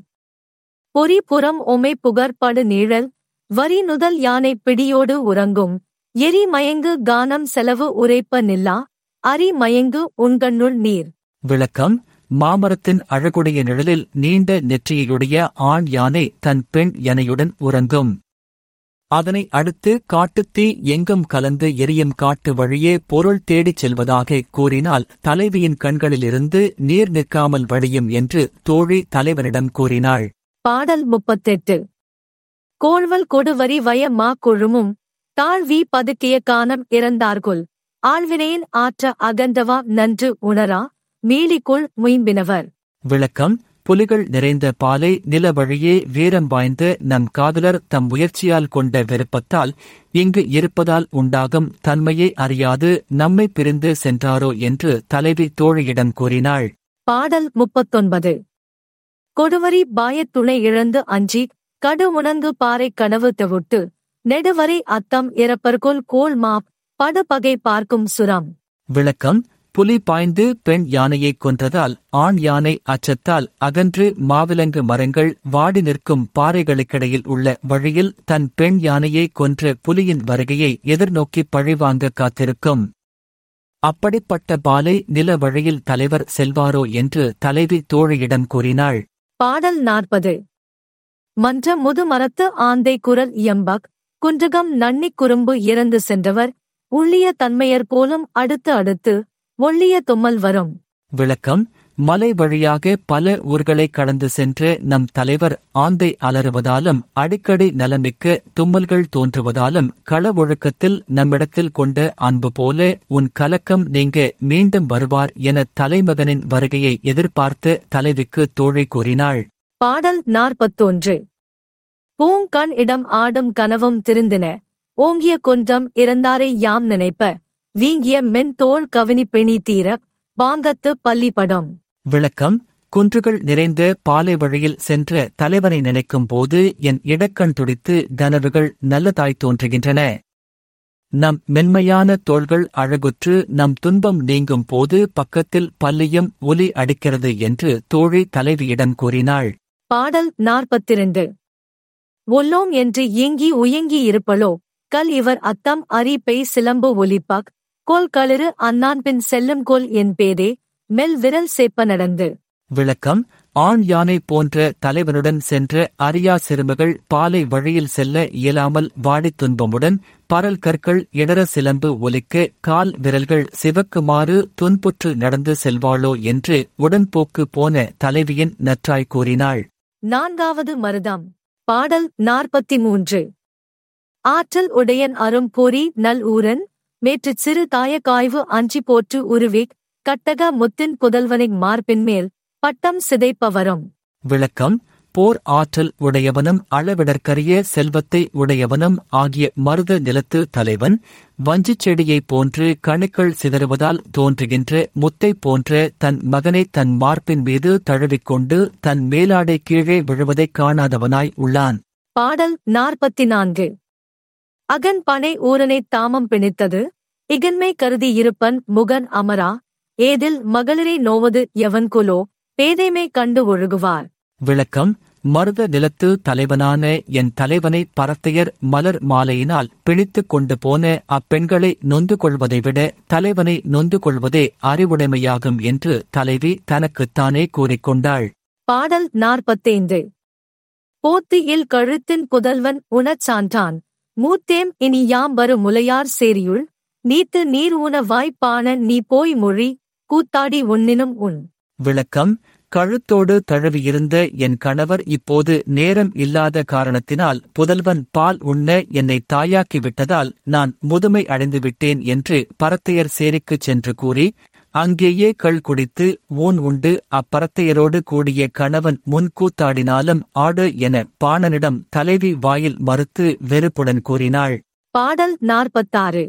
பொறி புறம் ஒமை புகர்படு நீழல் வரி நுதல் யானை பிடியோடு உறங்கும் எரி மயங்கு கானம் செலவு உரைப்ப நில்லா அரி மயங்கு உண்கண்ணுள் நீர் விளக்கம் மாமரத்தின் அழகுடைய நிழலில் நீண்ட நெற்றியுடைய ஆண் யானை தன் பெண் யானையுடன் உறங்கும் அதனை அடுத்து காட்டுத்தீ எங்கும் கலந்து எரியும் காட்டு வழியே பொருள் தேடிச் செல்வதாக கூறினால் தலைவியின் கண்களிலிருந்து நீர் நிற்காமல் வழியும் என்று தோழி தலைவனிடம் கூறினாள் பாடல் முப்பத்தெட்டு கோழ்வல் கொடுவரி வய மா கொழுமும் தாழ்வி பதுக்கிய கானம் இறந்தார்கொல் ஆழ்வினையின் ஆற்ற அகந்தவா நன்று உணரா மீளிக்குள் முயம்பினவர் விளக்கம் புலிகள் நிறைந்த பாலை நில வழியே வீரம் வாய்ந்த நம் காதலர் தம் முயற்சியால் கொண்ட விருப்பத்தால் இங்கு இருப்பதால் உண்டாகும் தன்மையை அறியாது நம்மை பிரிந்து சென்றாரோ என்று தலைவி தோழியிடம் கூறினாள் பாடல் முப்பத்தொன்பது கொடுவரி பாயத் துணை இழந்து அஞ்சி கடு உணங்கு பாறை கனவு தவிட்டு நெடுவரை அத்தம் இறப்பர்கொல் கோள் மாப் படுபகை பார்க்கும் சுரம் விளக்கம் புலி பாய்ந்து பெண் யானையை கொன்றதால் ஆண் யானை அச்சத்தால் அகன்று மாவிலங்கு மரங்கள் வாடி நிற்கும் பாறைகளுக்கிடையில் உள்ள வழியில் தன் பெண் யானையை கொன்ற புலியின் வருகையை எதிர்நோக்கி பழிவாங்க காத்திருக்கும் அப்படிப்பட்ட பாலை நில வழியில் தலைவர் செல்வாரோ என்று தலைவி தோழியிடம் கூறினாள் பாடல் நாற்பது மன்ற முதுமரத்து ஆந்தை குரல் இயம்பக் குன்றகம் நன்னிக் குறும்பு இறந்து சென்றவர் உள்ளிய தன்மையர் போலும் அடுத்து அடுத்து ஒள்ளிய தும்மல் வரும் விளக்கம் மலை வழியாக பல ஊர்களை கடந்து சென்ற நம் தலைவர் ஆந்தை அலறுவதாலும் அடிக்கடி நலமிக்க தும்மல்கள் தோன்றுவதாலும் கள ஒழுக்கத்தில் நம்மிடத்தில் கொண்ட அன்பு போல உன் கலக்கம் நீங்க மீண்டும் வருவார் என தலைமகனின் வருகையை எதிர்பார்த்த தலைவிக்கு தோழி கூறினாள் பாடல் நாற்பத்தொன்று பூங்கண் இடம் ஆடும் கனவும் திருந்தின ஓங்கிய கொன்றம் இறந்தாரை யாம் நினைப்ப வீங்கிய மென்தோள் கவினி பிணி தீர பாங்கத்து பள்ளிப்படம் விளக்கம் குன்றுகள் நிறைந்த பாலை வழியில் சென்ற தலைவனை நினைக்கும் போது என் இடக்கண் துடித்து கனவுகள் நல்லதாய் தோன்றுகின்றன நம் மென்மையான தோள்கள் அழகுற்று நம் துன்பம் நீங்கும் போது பக்கத்தில் பல்லியும் ஒலி அடிக்கிறது என்று தோழி தலைவியிடம் கூறினாள் பாடல் நாற்பத்திரண்டு ஒல்லோம் என்று ஏங்கி உயங்கி இருப்பளோ கல் இவர் அத்தம் அரி பெய் சிலம்பு ஒலிப்பாக் கோல் களிறு அன்னான் பின் செல்லும் கோல் என் பேதே மெல் விரல் சேப்ப நடந்து விளக்கம் ஆண் யானை போன்ற தலைவனுடன் சென்ற அரியா சிறுமிகள் பாலை வழியில் செல்ல இயலாமல் வாடித் துன்பமுடன் பரல் கற்கள் இடர சிலம்பு ஒலிக்க கால் விரல்கள் சிவக்குமாறு துன்புற்று நடந்து செல்வாளோ என்று உடன்போக்கு போன தலைவியின் நற்றாய் கூறினாள் நான்காவது மருதம் பாடல் நாற்பத்தி மூன்று ஆற்றல் உடையன் அரும் பொறி நல் ஊரன் மேற்றுச் சிறு தாயக்காய்வு அஞ்சி போற்று உருவிக் கட்டக முத்தின் புதல்வனின் மார்பின் மேல் பட்டம் சிதைப்பவரும் விளக்கம் போர் ஆற்றல் உடையவனும் அளவிடற்கரிய செல்வத்தை உடையவனும் ஆகிய மருத நிலத்து தலைவன் வஞ்சிச் செடியைப் போன்று கணுக்கள் சிதறுவதால் தோன்றுகின்ற முத்தை போன்ற தன் மகனை தன் மார்பின் மீது தழுவிக்கொண்டு தன் மேலாடை கீழே விழுவதைக் காணாதவனாய் உள்ளான் பாடல் நாற்பத்தி நான்கு அகன் பனை ஊரனைத் தாமம் பிணித்தது இகன்மை கருதி இருப்பன் முகன் அமரா ஏதில் மகளிரை நோவது எவன்குலோ பேதைமை கண்டு ஒழுகுவார் விளக்கம் மருத நிலத்து தலைவனான என் தலைவனை பரத்தையர் மலர் மாலையினால் பிணித்துக் கொண்டு போன அப்பெண்களை நொந்து கொள்வதை விட தலைவனை நொந்து கொள்வதே அறிவுடைமையாகும் என்று தலைவி தனக்குத்தானே கூறிக்கொண்டாள் பாடல் நாற்பத்தைந்து போத்தியில் கழுத்தின் புதல்வன் உணச் சான்றான் மூத்தேம் இனி யாம் வரு முலையார் சேரியுள் நீத்து நீர் ஊன வாய்ப்பான நீ போய் மொழி கூத்தாடி உன்னினும் உன் விளக்கம் கழுத்தோடு தழுவியிருந்த என் கணவர் இப்போது நேரம் இல்லாத காரணத்தினால் புதல்வன் பால் உண்ண என்னை தாயாக்கி விட்டதால் நான் முதுமை அடைந்து விட்டேன் என்று பரத்தையர் சேரிக்குச் சென்று கூறி அங்கேயே கள் குடித்து ஊன் உண்டு அப்பரத்தையரோடு கூடிய கணவன் முன் கூத்தாடினாலும் ஆடு என பாணனிடம் தலைவி வாயில் மறுத்து வெறுப்புடன் கூறினாள் பாடல் நாற்பத்தாறு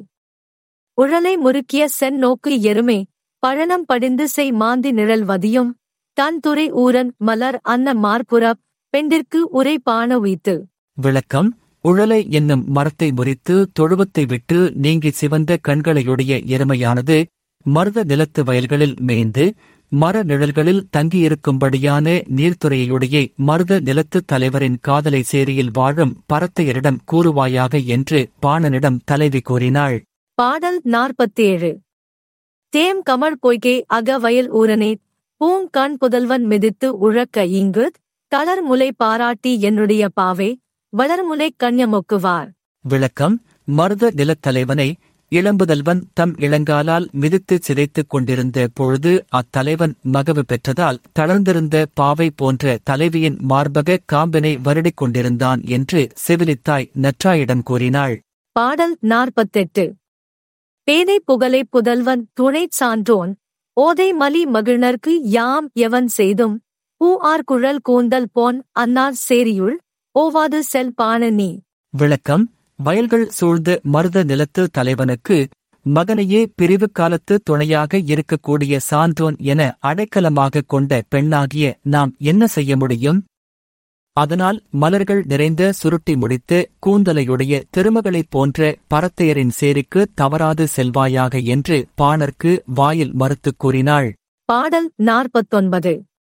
உழலை முறுக்கிய சென் நோக்கு எருமே பழனம் படிந்து செய் மாந்தி நிழல் வதியும் தன் துறை ஊரன் மலர் அன்ன மார்புறப் பெண்டிற்கு உரை பாண உய்த்து விளக்கம் உழலை என்னும் மரத்தை முறித்து தொழுவத்தை விட்டு நீங்கி சிவந்த கண்களையுடைய எருமையானது மருத நிலத்து வயல்களில் மேய்ந்து மர நிழல்களில் தங்கியிருக்கும்படியான நீர்த்துறையுடைய மருத நிலத்துத் தலைவரின் காதலை சேரியில் வாழும் பரத்தையரிடம் கூறுவாயாக என்று பாணனிடம் தலைவி கூறினாள் பாடல் நாற்பத்தேழு தேம் கமழ் பொய்கே அக வயல் ஊரனே பூங் கண் புதல்வன் மிதித்து உழக்க இங்கு தளர் முலை பாராட்டி என்னுடைய பாவே வளர்முலை கண்யமொக்குவார் விளக்கம் மருத நிலத்தலைவனை இளம்புதல்வன் தம் இளங்காலால் மிதித்து சிதைத்துக் கொண்டிருந்த பொழுது அத்தலைவன் மகவு பெற்றதால் தளர்ந்திருந்த பாவை போன்ற தலைவியின் மார்பக காம்பினை வருடிக் கொண்டிருந்தான் என்று செவிலித்தாய் நற்றாயிடம் கூறினாள் பாடல் நாற்பத்தெட்டு பேதை புகழை புதல்வன் துணைச் சான்றோன் ஓதை மலி மகிழ்நர்க்கு யாம் எவன் செய்தும் பூ ஆர் குழல் கூந்தல் போன் அன்னார் சேரியுள் ஓவாது செல் பாண நீ விளக்கம் வயல்கள் சூழ்ந்த மருத நிலத்து தலைவனுக்கு மகனையே பிரிவு காலத்து துணையாக இருக்கக்கூடிய சான்றோன் என அடைக்கலமாகக் கொண்ட பெண்ணாகிய நாம் என்ன செய்ய முடியும் அதனால் மலர்கள் நிறைந்த சுருட்டி முடித்து கூந்தலையுடைய திருமகளைப் போன்ற பரத்தையரின் சேரிக்கு தவறாது செல்வாயாக என்று பாணர்க்கு வாயில் மறுத்துக் கூறினாள் பாடல் நாற்பத்தொன்பது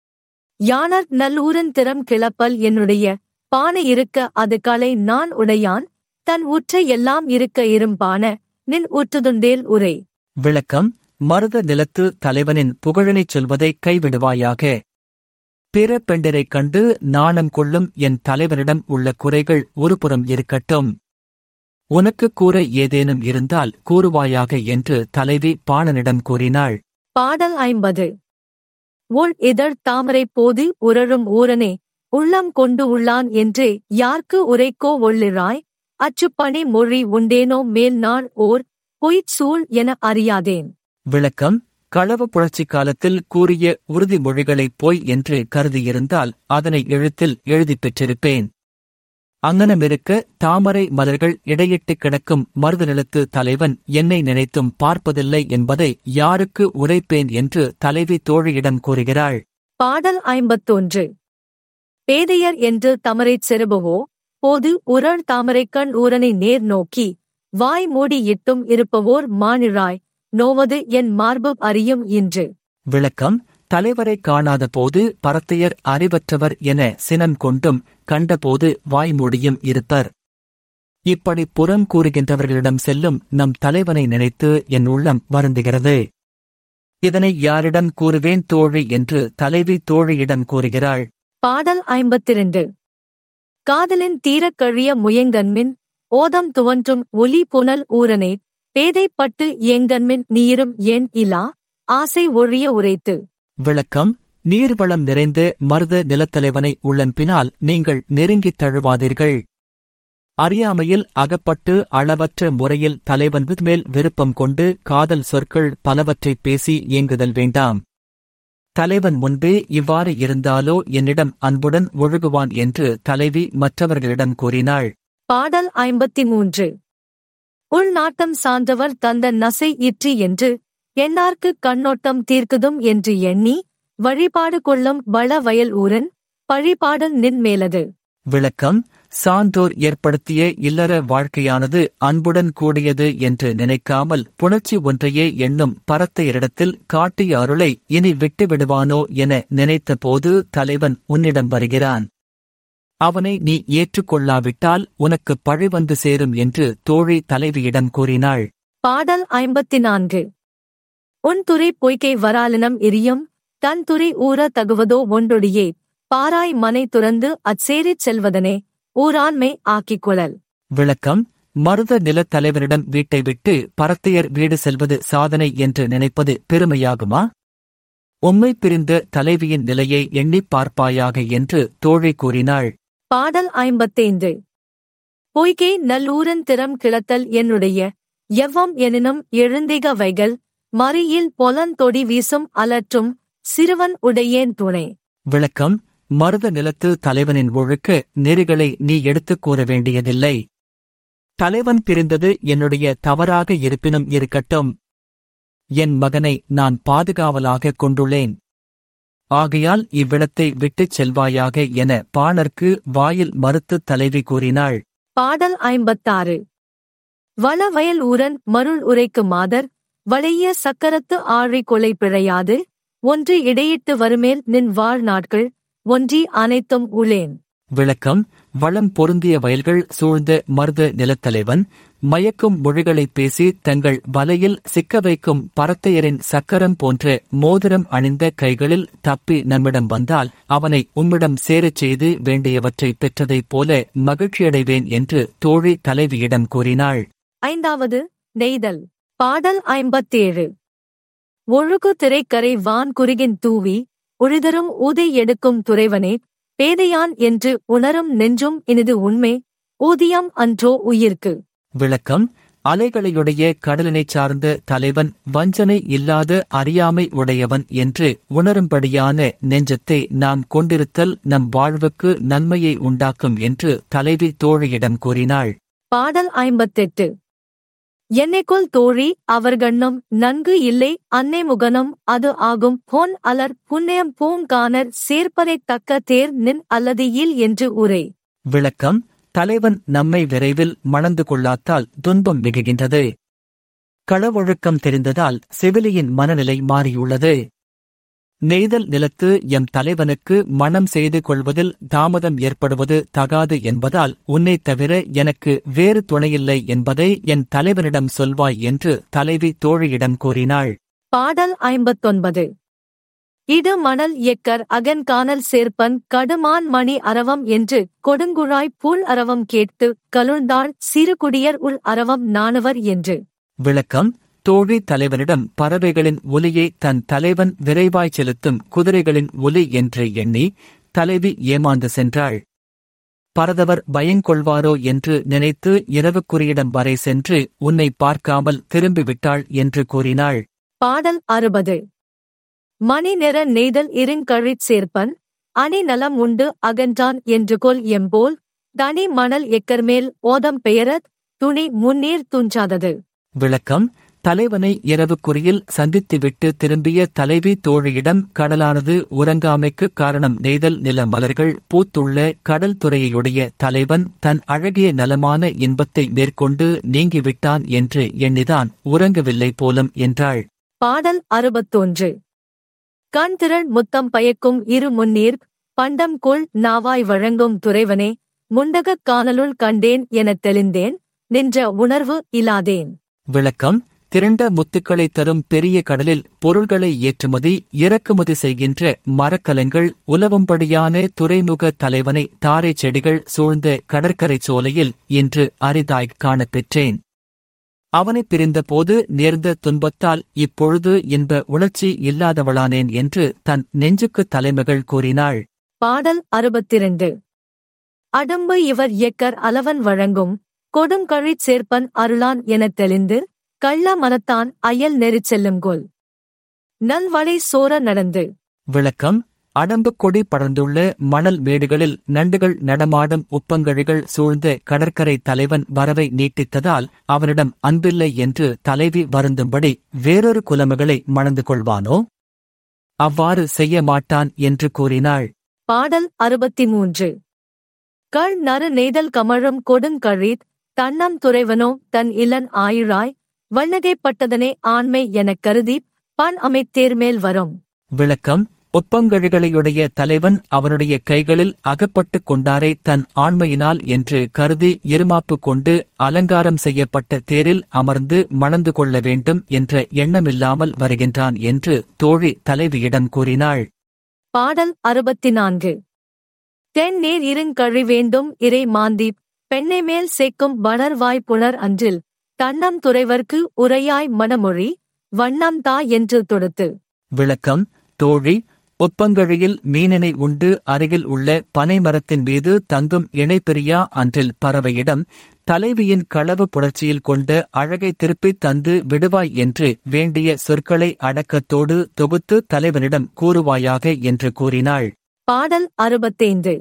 யானர் நல்லூரன் திறம் கிளப்பல் என்னுடைய பானை இருக்க அது கலை நான் உடையான் தன் உற்ற எல்லாம் இருக்க இரும்பான நின் உற்றுதுண்டேல் உரை விளக்கம் மருத நிலத்து தலைவனின் புகழனைச் சொல்வதை கைவிடுவாயாக பிற பெண்டரைக் கண்டு நாணம் கொள்ளும் என் தலைவனிடம் உள்ள குறைகள் ஒருபுறம் இருக்கட்டும் உனக்கு கூற ஏதேனும் இருந்தால் கூறுவாயாக என்று தலைவி பாணனிடம் கூறினாள் பாடல் ஐம்பது உள் இதழ் தாமரை போது உரழும் ஊரனே உள்ளம் கொண்டு உள்ளான் என்றே யார்க்கு உரைக்கோ ஒள்ளிராய் அச்சுப்பணி மொழி உண்டேனோ மேல் நாள் ஓர் பொய்ச் சூழ் என அறியாதேன் விளக்கம் களவு புரட்சி காலத்தில் கூறிய உறுதிமொழிகளை பொய் என்று கருதியிருந்தால் அதனை எழுத்தில் எழுதிப் பெற்றிருப்பேன் அங்கனமிருக்க தாமரை மலர்கள் இடையிட்டு கிடக்கும் மருது நிலத்து தலைவன் என்னை நினைத்தும் பார்ப்பதில்லை என்பதை யாருக்கு உரைப்பேன் என்று தலைவி தோழியிடம் கூறுகிறாள் பாடல் ஐம்பத்தொன்று பேதையர் என்று தமரைச் செருபவோ போது உரள் தாமரைக்கண் ஊரனை நேர் நோக்கி வாய் மூடி இட்டும் இருப்பவோர் மானிழாய் நோவது என் மார்பு அறியும் இன்று விளக்கம் தலைவரை காணாத போது பரத்தையர் அறிவற்றவர் என சினம் கொண்டும் கண்டபோது வாய்மூடியும் இருப்பர் இப்படி புறம் கூறுகின்றவர்களிடம் செல்லும் நம் தலைவனை நினைத்து என் உள்ளம் வருந்துகிறது இதனை யாரிடம் கூறுவேன் தோழி என்று தலைவி தோழியிடம் கூறுகிறாள் பாடல் ஐம்பத்திரண்டு காதலின் தீரக் கழிய முயங்கன்மின் ஓதம் துவன்றும் ஒலி புனல் ஊரனே பேதைப்பட்டு ஏங்கன்மின் நீரும் ஏன் இலா ஆசை ஒழிய உரைத்து விளக்கம் நீர்வளம் நிறைந்த மருத நிலத்தலைவனை உள்ளம்பினால் நீங்கள் நெருங்கித் தழுவாதீர்கள் அறியாமையில் அகப்பட்டு அளவற்ற முறையில் தலைவன் மேல் விருப்பம் கொண்டு காதல் சொற்கள் பலவற்றைப் பேசி ஏங்குதல் வேண்டாம் தலைவன் முன்பே இவ்வாறு இருந்தாலோ என்னிடம் அன்புடன் ஒழுகுவான் என்று தலைவி மற்றவர்களிடம் கூறினாள் பாடல் ஐம்பத்தி மூன்று உள்நாட்டம் சார்ந்தவர் தந்த நசை இற்றி என்று எண்ணார்க்கு கண்ணோட்டம் தீர்க்குதும் என்று எண்ணி வழிபாடு கொள்ளும் வள வயல் ஊரன் பழிபாடல் நின் மேலது விளக்கம் சான்றோர் ஏற்படுத்திய இல்லற வாழ்க்கையானது அன்புடன் கூடியது என்று நினைக்காமல் புணர்ச்சி ஒன்றையே எண்ணும் பரத்தையரிடத்தில் காட்டிய அருளை இனி விட்டு விடுவானோ என நினைத்தபோது தலைவன் உன்னிடம் வருகிறான் அவனை நீ ஏற்றுக்கொள்ளாவிட்டால் உனக்கு பழி வந்து சேரும் என்று தோழி தலைவியிடம் கூறினாள் பாடல் ஐம்பத்தி நான்கு உன் துறை பொய்கை வராலினம் எரியும் தன் துறை ஊற தகுவதோ ஒன்றொடியே பாராய் மனை துறந்து அச்சேரிச் செல்வதனே ஊராண்மை ஆக்கிக் கொளல் விளக்கம் மருத நிலத் தலைவரிடம் வீட்டை விட்டு பரத்தையர் வீடு செல்வது சாதனை என்று நினைப்பது பெருமையாகுமா உம்மை பிரிந்த தலைவியின் நிலையை எண்ணிப் பார்ப்பாயாக என்று தோழி கூறினாள் பாடல் ஐம்பத்தைந்து பொய்கை நல்லூரன் திறம் கிளத்தல் என்னுடைய எவ்வம் எனினும் எழுந்திக வைகள் மறியில் பொலந்தொடி வீசும் அலற்றும் சிறுவன் உடையேன் துணை விளக்கம் மருத நிலத்து தலைவனின் ஒழுக்க நெறிகளை நீ எடுத்துக் கூற வேண்டியதில்லை தலைவன் பிரிந்தது என்னுடைய தவறாக இருப்பினும் இருக்கட்டும் என் மகனை நான் பாதுகாவலாக கொண்டுள்ளேன் ஆகையால் இவ்விடத்தை விட்டுச் செல்வாயாக என பாணர்க்கு வாயில் மறுத்து தலைவி கூறினாள் பாடல் ஐம்பத்தாறு வள வயல் ஊரன் மருள் உரைக்கு மாதர் வளைய சக்கரத்து ஆழி கொலை பிழையாது ஒன்று இடையிட்டு வருமேல் நின் வாழ் நாட்கள் ஒன்றி அனைத்தும் உளேன் விளக்கம் வளம் பொருந்திய வயல்கள் சூழ்ந்த மருத நிலத்தலைவன் மயக்கும் மொழிகளைப் பேசி தங்கள் வலையில் சிக்க வைக்கும் பரத்தையரின் சக்கரம் போன்ற மோதிரம் அணிந்த கைகளில் தப்பி நம்மிடம் வந்தால் அவனை உம்மிடம் சேரச் செய்து வேண்டியவற்றைப் பெற்றதைப் போல மகிழ்ச்சியடைவேன் என்று தோழி தலைவியிடம் கூறினாள் ஐந்தாவது நெய்தல் பாடல் ஐம்பத்தேழு ஒழுகு திரைக்கரை வான் குறுகின் தூவி உழிதரும் ஊதை எடுக்கும் துறைவனே பேதையான் என்று உணரும் நெஞ்சும் இனிது உண்மை ஊதியம் அன்றோ உயிர்க்கு விளக்கம் அலைகளையுடைய கடலினைச் சார்ந்த தலைவன் வஞ்சனை இல்லாத அறியாமை உடையவன் என்று உணரும்படியான நெஞ்சத்தை நாம் கொண்டிருத்தல் நம் வாழ்வுக்கு நன்மையை உண்டாக்கும் என்று தலைவி தோழியிடம் கூறினாள் பாடல் ஐம்பத்தெட்டு என்னைக்குள் தோழி அவர்கண்ணும் நன்கு இல்லை அன்னை முகனும் அது ஆகும் பொன் அலர் புண்ணியம் பூங்கானர் சேர்ப்பதைத் தக்க தேர் நின் அல்லது இல் என்று உரை விளக்கம் தலைவன் நம்மை விரைவில் மணந்து கொள்ளாத்தால் துன்பம் மிகுகின்றது களவொழுக்கம் தெரிந்ததால் செவிலியின் மனநிலை மாறியுள்ளது நெய்தல் நிலத்து எம் தலைவனுக்கு மணம் செய்து கொள்வதில் தாமதம் ஏற்படுவது தகாது என்பதால் உன்னைத் தவிர எனக்கு வேறு துணையில்லை என்பதை என் தலைவனிடம் சொல்வாய் என்று தலைவி தோழியிடம் கூறினாள் பாடல் ஐம்பத்தொன்பது இடு மணல் எக்கர் அகன் காணல் சேர்ப்பன் கடுமான் மணி அரவம் என்று கொடுங்குழாய் புல் அரவம் கேட்டு கலுழ்ந்தாள் சிறுகுடியர் உள் அரவம் நாணுவர் என்று விளக்கம் தோழி தலைவனிடம் பறவைகளின் ஒலியை தன் தலைவன் விரைவாய் செலுத்தும் குதிரைகளின் ஒலி என்று எண்ணி தலைவி ஏமாந்து சென்றாள் பரதவர் பயங்கொள்வாரோ என்று நினைத்து இரவுக்குறியிடம் வரை சென்று உன்னை பார்க்காமல் திரும்பிவிட்டாள் என்று கூறினாள் பாடல் அறுபது மணி நிற நெய்தல் இருங்கழிற் சேர்ப்பன் அணி நலம் உண்டு அகன்றான் என்று கொல் எம்போல் தனி மணல் எக்கர்மேல் ஓதம் பெயரத் துணி முன்னீர் துஞ்சாதது விளக்கம் தலைவனை இரவு குறியில் சந்தித்துவிட்டு திரும்பிய தலைவி தோழியிடம் கடலானது உறங்காமைக்கு காரணம் நெய்தல் நில மலர்கள் பூத்துள்ள கடல் துறையுடைய தலைவன் தன் அழகிய நலமான இன்பத்தை மேற்கொண்டு நீங்கிவிட்டான் என்று எண்ணிதான் உறங்கவில்லை போலும் என்றாள் பாடல் அறுபத்தொன்று கண் திரள் முத்தம் பயக்கும் இரு முன்னீர் பண்டம் கொள் நாவாய் வழங்கும் துறைவனே முண்டகக் காணலுள் கண்டேன் எனத் தெளிந்தேன் நின்ற உணர்வு இலாதேன் விளக்கம் திரண்ட முத்துக்களை தரும் பெரிய கடலில் பொருள்களை ஏற்றுமதி இறக்குமதி செய்கின்ற மரக்கலங்கள் உலவும்படியான துறைமுக தலைவனை தாரை செடிகள் சூழ்ந்த கடற்கரை சோலையில் இன்று அரிதாய்க் காணப்பெற்றேன் அவனைப் பிரிந்தபோது நேர்ந்த துன்பத்தால் இப்பொழுது இன்ப உணர்ச்சி இல்லாதவளானேன் என்று தன் நெஞ்சுக்கு தலைமகள் கூறினாள் பாடல் அறுபத்திரண்டு அடம்பு இவர் இயக்கர் அலவன் வழங்கும் கொடுங்கழிச் சேர்ப்பன் அருளான் எனத் தெளிந்து கள்ள மனத்தான் அயல் நெறிச் செல்லுங்கொல் நல்வழி சோர நடந்து விளக்கம் அடம்பு கொடி படர்ந்துள்ள மணல் மேடுகளில் நண்டுகள் நடமாடும் உப்பங்கழிகள் சூழ்ந்த கடற்கரை தலைவன் வரவை நீட்டித்ததால் அவனிடம் அன்பில்லை என்று தலைவி வருந்தும்படி வேறொரு குலமகளை மணந்து கொள்வானோ அவ்வாறு செய்ய மாட்டான் என்று கூறினாள் பாடல் அறுபத்தி மூன்று கள் நறு நெய்தல் கமழும் கொடுங்கழித் தன்னம் துறைவனோ தன் இளன் ஆயுளாய் வண்ணகைப்பட்டதனே ஆண்மை எனக் கருதி பண் அமைத்தேர்மேல் வரும் விளக்கம் ஒப்பங்கழிகளையுடைய தலைவன் அவனுடைய கைகளில் அகப்பட்டுக் கொண்டாரே தன் ஆண்மையினால் என்று கருதி இருமாப்பு கொண்டு அலங்காரம் செய்யப்பட்ட தேரில் அமர்ந்து மணந்து கொள்ள வேண்டும் என்ற எண்ணமில்லாமல் வருகின்றான் என்று தோழி தலைவியிடம் கூறினாள் பாடல் அறுபத்தி நான்கு தென் நீர் இருங்கழி வேண்டும் இறை மாந்தீப் பெண்ணை மேல் சேக்கும் வளர்வாய் புணர் அன்றில் தன்னம் துறைவர்க்கு உரையாய் மணமொழி வண்ணம் தா என்று தொடுத்து விளக்கம் தோழி ஒப்பங்கழியில் மீனினை உண்டு அருகில் உள்ள பனை மரத்தின் மீது தங்கும் இணைப்பிரியா அன்றில் பறவையிடம் தலைவியின் களவு புணர்ச்சியில் கொண்ட அழகை திருப்பித் தந்து விடுவாய் என்று வேண்டிய சொற்களை அடக்கத்தோடு தொகுத்து தலைவனிடம் கூறுவாயாக என்று கூறினாள் பாடல் அறுபத்தைந்து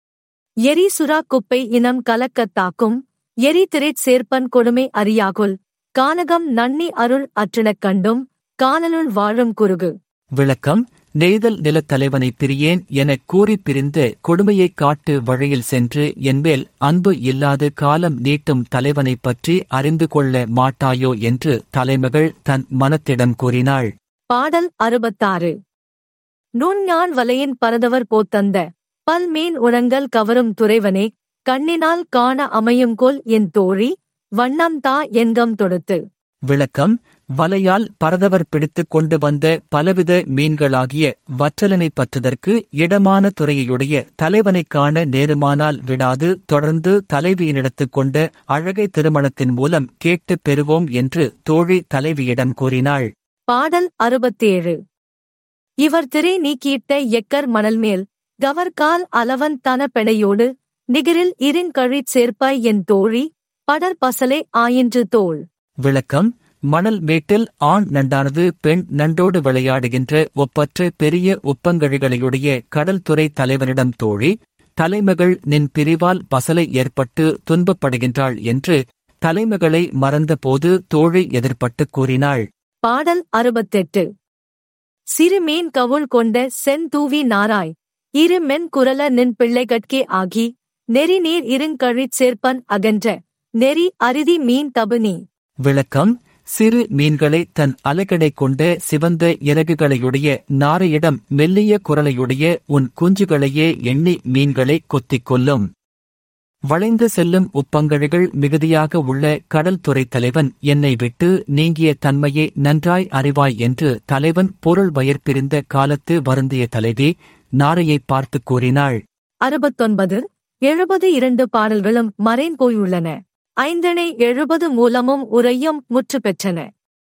எரி சுறா குப்பை இனம் கலக்கத் தாக்கும் எரி திரைச் சேர்ப்பன் கொடுமை அறியாகுல் கானகம் நன்னி அருள் அற்றனக் கண்டும் காணலுள் வாழும் குறுகு விளக்கம் நெய்தல் நிலத்தலைவனை பிரியேன் எனக் கூறிப் பிரிந்த கொடுமையைக் காட்டு வழியில் சென்று என்மேல் அன்பு இல்லாது காலம் நீட்டும் தலைவனைப் பற்றி அறிந்து கொள்ள மாட்டாயோ என்று தலைமகள் தன் மனத்திடம் கூறினாள் பாடல் அறுபத்தாறு நுண்ஞான் வலையின் பரதவர் போத்தந்த பல்மீன் உணங்கள் கவரும் துறைவனே கண்ணினால் காண அமையுங்கொல் என் தோழி வண்ணம் தா என்கம் தொடுத்து விளக்கம் வலையால் பரதவர் பிடித்துக் கொண்டு வந்த பலவித மீன்களாகிய வற்றலனை பற்றுதற்கு இடமான துறையுடைய தலைவனைக் காண நேருமானால் விடாது தொடர்ந்து தலைவியினிடத்துக் கொண்ட அழகை திருமணத்தின் மூலம் கேட்டுப் பெறுவோம் என்று தோழி தலைவியிடம் கூறினாள் பாடல் அறுபத்தேழு இவர் திரை நீக்கியிட்ட எக்கர் மணல்மேல் கவர்கால் அலவன் தன பெடையோடு நிகரில் இருங்கழிச் சேர்ப்பாய் என் தோழி படர் பசலே ஆயின்று தோள் விளக்கம் மணல் மேட்டில் ஆண் நண்டானது பெண் நண்டோடு விளையாடுகின்ற ஒப்பற்ற பெரிய உப்பங்கழிகளையுடைய கடல் துறை தலைவனிடம் தோழி தலைமகள் நின் பிரிவால் பசலை ஏற்பட்டு துன்பப்படுகின்றாள் என்று தலைமகளை மறந்தபோது தோழி எதிர்ப்பட்டுக் கூறினாள் பாடல் அறுபத்தெட்டு சிறு மீன் கவுள் கொண்ட செந்தூவி நாராய் இரு மென் குரல நின் பிள்ளைகட்கே ஆகி நெறி நீர் இருங்கழிச் சேர்ப்பன் அகன்ற நெறி அரிதி மீன் தபுனி விளக்கம் சிறு மீன்களை தன் அலகடை கொண்ட சிவந்த இறகுகளையுடைய நாரையிடம் மெல்லிய குரலையுடைய உன் குஞ்சுகளையே எண்ணி மீன்களை கொத்திக் கொல்லும் வளைந்து செல்லும் உப்பங்கழிகள் மிகுதியாக உள்ள கடல் துறை தலைவன் என்னை விட்டு நீங்கிய தன்மையை நன்றாய் அறிவாய் என்று தலைவன் பொருள் வயற்பிரிந்த காலத்து வருந்திய தலைவி நாரையைப் பார்த்துக் கூறினாள் அறுபத்தொன்பது எழுபது இரண்டு பாடல்களும் மறைந்து போயுள்ளன ஐந்தணை எழுபது மூலமும் உரையும் முற்று பெற்றன